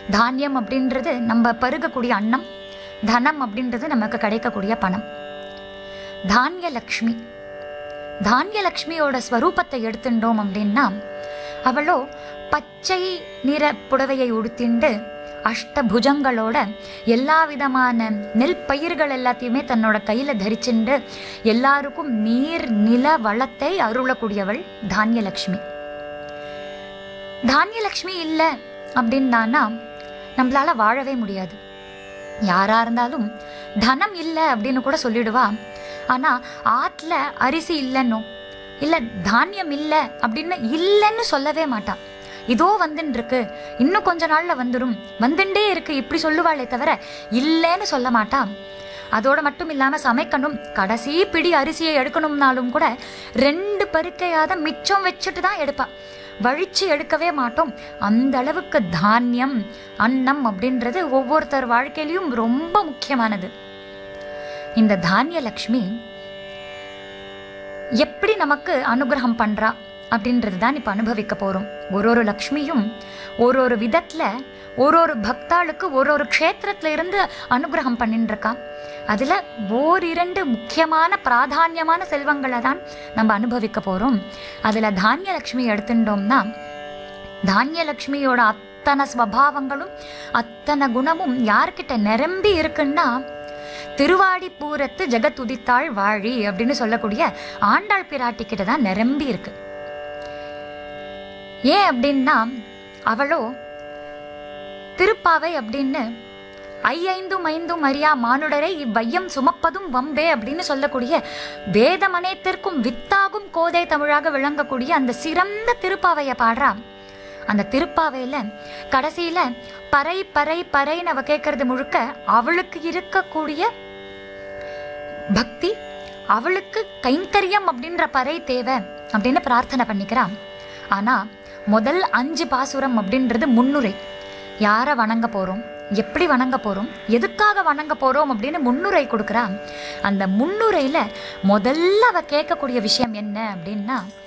தானியம் அப்படின்றது நம்ம பருகக்கூடிய அன்னம் தனம் அப்படின்றது நமக்கு கிடைக்கக்கூடிய பணம் தானியலக்ஷ்மி தானியலக்ஷ்மியோட ஸ்வரூபத்தை எடுத்துட்டோம் அப்படின்னா அவளோ பச்சை நிற புடவையை உடுத்திண்டு அஷ்டபுஜங்களோட எல்லா விதமான நெல் பயிர்கள் எல்லாத்தையுமே தன்னோட கையில தரிச்சுண்டு எல்லாருக்கும் நீர் நில வளத்தை அருளக்கூடியவள் தானியலக்ஷ்மி தானியலக்ஷ்மி இல்லை அப்படின்னானா நம்மளால வாழவே முடியாது யாரா இருந்தாலும் தனம் இல்லை அப்படின்னு கூட சொல்லிடுவா ஆனா ஆத்துல அரிசி இல்லைன்னோ இல்லை தானியம் இல்லை அப்படின்னு இல்லைன்னு சொல்லவே மாட்டா இதோ வந்துன்னு இருக்கு இன்னும் கொஞ்ச நாள்ல வந்துடும் வந்துட்டே இருக்கு இப்படி சொல்லுவாளே தவிர இல்லைன்னு சொல்ல மாட்டா அதோட மட்டும் இல்லாம சமைக்கணும் கடைசி பிடி அரிசியை எடுக்கணும்னாலும் கூட ரெண்டு பருக்கையாத மிச்சம் வச்சுட்டு தான் எடுப்பா வழிச்சு எடுக்கவே மாட்டோம் அந்த அளவுக்கு தானியம் அன்னம் அப்படின்றது ஒவ்வொருத்தர் வாழ்க்கையிலையும் ரொம்ப முக்கியமானது இந்த தானிய லக்ஷ்மி எப்படி நமக்கு அனுகிரகம் பண்றா அப்படின்றது தான் இப்போ அனுபவிக்க போறோம் ஒரு ஒரு லக்ஷ்மியும் ஒரு ஒரு விதத்துல ஒரு ஒரு பக்தாளுக்கு ஒரு ஒரு க்ஷேத்திரத்துல இருந்து அனுகிரகம் பண்ணிட்டு இருக்கா அதுல ஓரிரண்டு முக்கியமான பிராதானியமான செல்வங்களை தான் நம்ம அனுபவிக்க போறோம் அதுல தானியலக்ஷ்மி எடுத்துட்டோம்னா தானியலக்ஷ்மியோட அத்தனை ஸ்வபாவங்களும் அத்தனை குணமும் யார்கிட்ட நிரம்பி இருக்குன்னா திருவாடிப்பூரத்து ஜெகத் உதித்தாள் வாழி அப்படின்னு சொல்லக்கூடிய ஆண்டாள் பிராட்டி கிட்ட தான் நிரம்பி இருக்கு ஏன் அப்படின்னா அவளோ திருப்பாவை அப்படின்னு ஐயைந்தும் ஐந்தும் அறியா மானுடரை இவ்வையம் சுமப்பதும் வம்பே அப்படின்னு சொல்லக்கூடிய வேதமனைத்திற்கும் வித்தாகும் கோதை தமிழாக விளங்கக்கூடிய அந்த சிறந்த திருப்பாவையை பாடுறா அந்த திருப்பாவையில கடைசியில பறை பறை பறைன்னு அவ கேட்கறது முழுக்க அவளுக்கு இருக்கக்கூடிய பக்தி அவளுக்கு கைங்கரியம் அப்படின்ற பறை தேவை அப்படின்னு பிரார்த்தனை பண்ணிக்கிறான் ஆனா முதல் அஞ்சு பாசுரம் அப்படின்றது முன்னுரை யாரை வணங்க போறோம் எப்படி வணங்க போறோம் எதுக்காக வணங்க போறோம் அப்படின்னு முன்னுரை கொடுக்குறா அந்த முன்னுரையில முதல்ல அவ கேட்கக்கூடிய விஷயம் என்ன அப்படின்னா